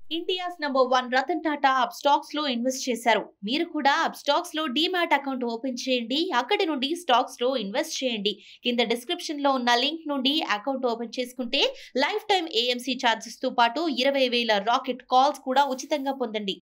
India's number one Ratan Tata Upstox లో invest చేశారు మీరు కూడా అప్ స్టాక్స్ లో డీమ్యాట్ అకౌంట్ ఓపెన్ చేయండి అక్కడి నుండి స్టాక్స్ లో ఇన్వెస్ట్ చేయండి కింద డిస్క్రిప్షన్ లో ఉన్న లింక్ నుండి అకౌంట్ ఓపెన్ చేసుకుంటే లైఫ్ టైం ఏఎంసీ ఛార్జెస్ తో పాటు ఇరవై వేల రాకెట్ కాల్స్ కూడా ఉచితంగా పొందండి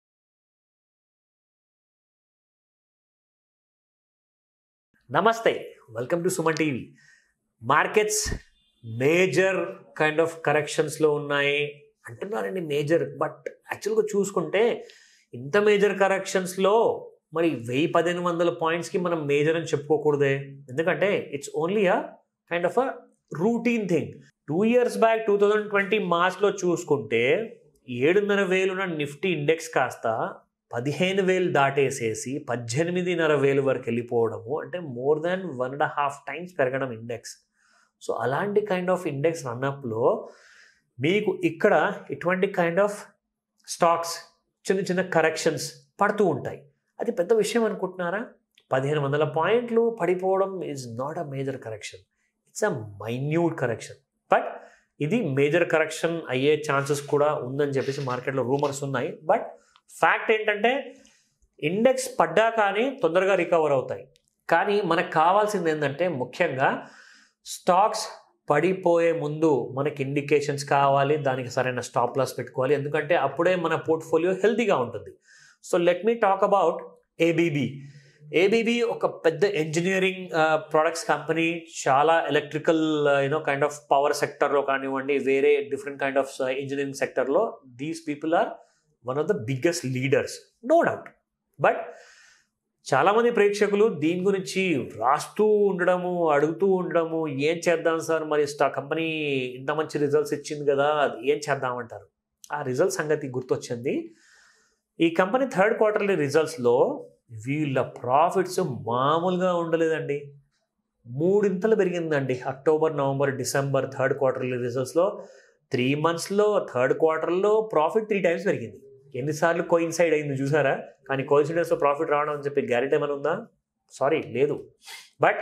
నమస్తే welcome to Suman TV markets major kind of కరెక్షన్స్లో ఉన్నాయి అంటున్నారండి మేజర్ బట్ యాక్చువల్గా చూసుకుంటే ఇంత మేజర్ కరెక్షన్స్లో మరి వెయ్యి పదిహేను వందల పాయింట్స్కి మనం మేజర్ అని చెప్పుకోకూడదే ఎందుకంటే it's only a kind of a routine thing two years back two thousand twenty మార్చ్లో చూసుకుంటే ఏడున్నర వేలున్న నిఫ్టీ ఇండెక్స్ కాస్త పదిహేను వేలు దాటేసేసి పద్దెనిమిదిన్నర వేలు వరకు వెళ్ళిపోవడము అంటే more than one and half times పెరగడం ఇండెక్స్ సో అలాంటి కైండ్ ఆఫ్ ఇండెక్స్ రన్అప్లో మీకు ఇక్కడ ఇటువంటి కైండ్ ఆఫ్ స్టాక్స్ చిన్న చిన్న కరెక్షన్స్ పడుతూ ఉంటాయి అది పెద్ద విషయం అనుకుంటున్నారా పదిహేను వందల పాయింట్లు పడిపోవడం is not a major correction it's a minute correction but ఇది మేజర్ కరెక్షన్ అయ్యే ఛాన్సెస్ కూడా ఉందని చెప్పేసి మార్కెట్లో రూమర్స్ ఉన్నాయి బట్ ఫ్యాక్ట్ ఏంటంటే ఇండెక్స్ పడ్డా కానీ తొందరగా రికవర్ అవుతాయి కానీ మనకు కావాల్సింది ఏంటంటే ముఖ్యంగా స్టాక్స్ పడిపోయే ముందు మనకి ఇండికేషన్స్ కావాలి దానికి సరైన స్టాప్ లాస్ పెట్టుకోవాలి ఎందుకంటే అప్పుడే మన పోర్ట్ఫోలియో హెల్తీగా ఉంటుంది so let me talk about ABB ABB ఒక పెద్ద ఇంజనీరింగ్ ప్రొడక్ట్స్ కంపెనీ చాలా electrical you know kind of power సెక్టర్లో కానివ్వండి వేరే డిఫరెంట్ కైండ్ ఆఫ్ ఇంజనీరింగ్ సెక్టర్లో these people are one of the biggest leaders no doubt but చాలామంది ప్రేక్షకులు దీని గురించి రాస్తూ ఉండడము అడుగుతూ ఉండడము ఏం చేద్దాం సార్ మరి స్టా కంపెనీ ఇంత మంచి రిజల్ట్స్ ఇచ్చింది కదా అది ఏం చేద్దామంటారు ఆ రిజల్ట్ సంగతి గుర్తొచ్చింది ఈ కంపెనీ థర్డ్ క్వార్టర్లీ రిజల్ట్స్లో వీళ్ళ ప్రాఫిట్స్ మామూలుగా ఉండలేదండి మూడింతలు పెరిగిందండి October November December third quarterly రిజల్ట్స్లో త్రీ మంత్స్లో థర్డ్ క్వార్టర్లో ప్రాఫిట్ త్రీ టైమ్స్ పెరిగింది ఎన్నిసార్లు కోయిన్సైడ్ అయింది చూసారా కానీ కోయిన్సిడెన్స్లో ప్రాఫిట్ రావడం అని చెప్పి గ్యారెంటీ ఏమైనా ఉందా సారీ లేదు బట్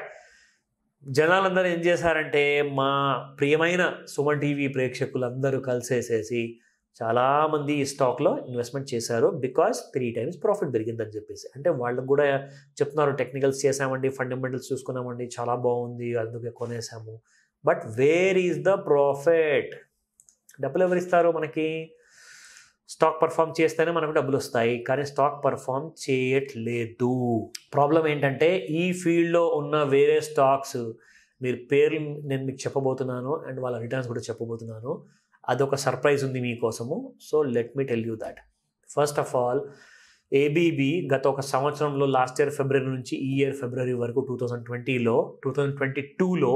జనాలందరూ ఏం చేశారంటే మా ప్రియమైన సుమన్ టీవీ ప్రేక్షకులందరూ కలిసేసేసి చాలామంది ఈ స్టాక్లో ఇన్వెస్ట్మెంట్ చేశారు బికాస్ త్రీ టైమ్స్ ప్రాఫిట్ పెరిగిందని చెప్పేసి అంటే వాళ్ళకు కూడా చెప్తున్నారు టెక్నికల్స్ చేసామండి ఫండమెంటల్స్ చూసుకున్నామండి చాలా బాగుంది అందుకే కొనేసాము but where is the profit డబ్బులు ఎవరు ఇస్తారు మనకి స్టాక్ పర్ఫామ్ చేస్తేనే మనకు డబ్బులు వస్తాయి కానీ స్టాక్ పర్ఫామ్ చేయట్లేదు ప్రాబ్లం ఏంటంటే ఈ ఫీల్డ్లో ఉన్న వేరే స్టాక్స్ మీరు పేర్లు నేను మీకు చెప్పబోతున్నాను అండ్ వాళ్ళ రిటర్న్స్ కూడా చెప్పబోతున్నాను అదొక సర్ప్రైజ్ ఉంది మీకోసము so let me tell you that first of all ABB గత ఒక సంవత్సరంలో లాస్ట్ ఇయర్ ఫిబ్రవరి నుంచి ఈ ఇయర్ ఫిబ్రవరి వరకు టూ థౌజండ్ ట్వంటీలో టూ థౌజండ్ ట్వంటీ టూలో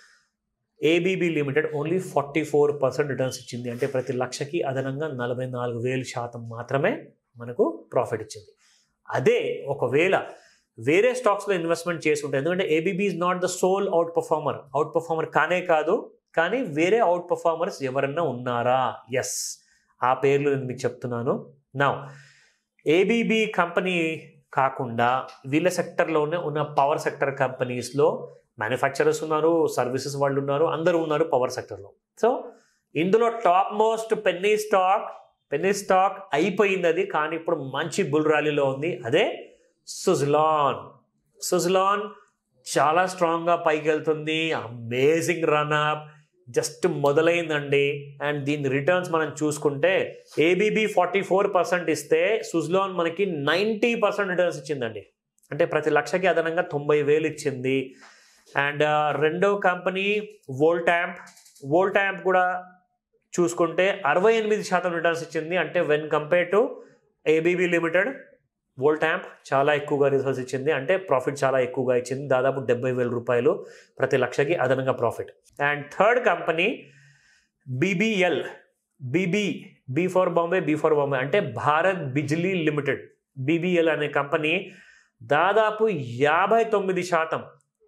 ABB limited only forty four percent returns ఇచ్చింది అంటే ప్రతి లక్షకి అదనంగా నలభై నాలుగు వేలు శాతం మాత్రమే మనకు ప్రాఫిట్ ఇచ్చింది అదే ఒకవేళ వేరే స్టాక్స్లో ఇన్వెస్ట్మెంట్ చేసి ఉంటాయి ఎందుకంటే ABB is not the sole outperformer outperformer కానే కాదు కానీ వేరే అవుట్ పర్ఫార్మర్స్ ఎవరన్నా ఉన్నారా ఎస్ ఆ పేర్లు నేను మీకు చెప్తున్నాను నా ఏబీబీ కంపెనీ కాకుండా వీళ్ళ సెక్టర్లోనే ఉన్న పవర్ సెక్టర్ కంపెనీస్లో మ్యానుఫ్యాక్చరర్స్ ఉన్నారు సర్వీసెస్ వాళ్ళు ఉన్నారు అందరూ ఉన్నారు పవర్ సెక్టర్లో సో ఇందులో top most penny stock penny stock అయిపోయింది అది కానీ ఇప్పుడు మంచి బుల్ ర్యాలీలో ఉంది అదే సుజ్లాన్ సుజ్లాన్ చాలా స్ట్రాంగ్గా పైకి వెళ్తుంది అమేజింగ్ రన్అప్ జస్ట్ మొదలైందండి అండ్ దీని రిటర్న్స్ మనం చూసుకుంటే ఏబీబీ ఫార్టీ ఫోర్ పర్సెంట్ ఇస్తే సుజ్లాన్ మనకి నైంటీ పర్సెంట్ రిటర్న్స్ ఇచ్చిందండి అంటే ప్రతి లక్షకి అదనంగా తొంభై వేలు ఇచ్చింది అండ్ రెండో కంపెనీ వోల్టాంప్ వోల్టాంప్ కూడా చూసుకుంటే అరవై ఎనిమిది శాతం రిటర్న్స్ ఇచ్చింది అంటే when compare to ABB limited Voltamp చాలా ఎక్కువగా రిజల్ట్స్ ఇచ్చింది అంటే ప్రాఫిట్ చాలా ఎక్కువగా ఇచ్చింది దాదాపు డెబ్బై వేల రూపాయలు ప్రతి లక్షకి అదనంగా profit and third company BBL BB B for Bombay B for Bombay అంటే భారత్ బిజ్లీ లిమిటెడ్ బీబీఎల్ అనే కంపెనీ దాదాపు యాభై తొమ్మిది శాతం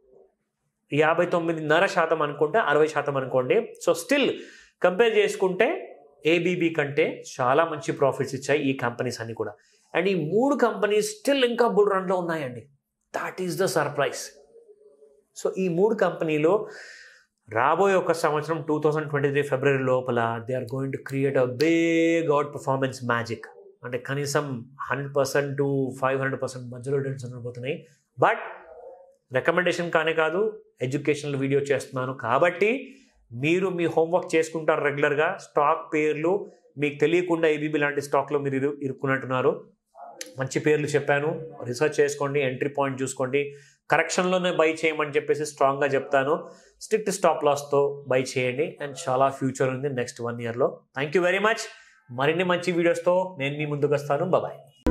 యాభై తొమ్మిదిన్నర శాతం అనుకుంటే అరవై శాతం అనుకోండి సో స్టిల్ కంపేర్ చేసుకుంటే ఏబీబీ కంటే చాలా మంచి ప్రాఫిట్స్ ఇచ్చాయి ఈ కంపెనీస్ అన్ని కూడా అండ్ ఈ మూడు కంపెనీస్ స్టిల్ ఇంకా బుల్ రన్లో ఉన్నాయండి that is the surprise so ఈ మూడు కంపెనీలో రాబోయే ఒక సంవత్సరం two thousand twenty three February లోపల they are going to create a big outperformance magic అంటే కనీసం hundred percent to five hundred percent మధ్యలో రిటర్న్స్ ఉండబోతున్నాయి బట్ రికమెండేషన్ కానే కాదు ఎడ్యుకేషనల్ వీడియో చేస్తున్నాను కాబట్టి మీరు మీ హోంవర్క్ చేసుకుంటారు రెగ్యులర్గా స్టాక్ పేర్లు మీకు తెలియకుండా ఏబీబీ లాంటి స్టాక్లో మీరు ఇరు ఇరుక్కున్నట్టున్నారు మంచి పేర్లు చెప్పాను రీసెర్చ్ చేసుకోండి ఎంట్రీ పాయింట్ చూసుకోండి కరెక్షన్లోనే బై చేయమని చెప్పేసి స్ట్రాంగ్గా చెప్తాను స్ట్రిక్ట్ స్టాప్ లాస్తో బై చేయండి అండ్ చాలా ఫ్యూచర్ ఉంది నెక్స్ట్ వన్ ఇయర్లో థ్యాంక్ యూ వెరీ మచ్ మరిన్ని మంచి వీడియోస్తో నేను మీ ముందుకు వస్తాను బాయ్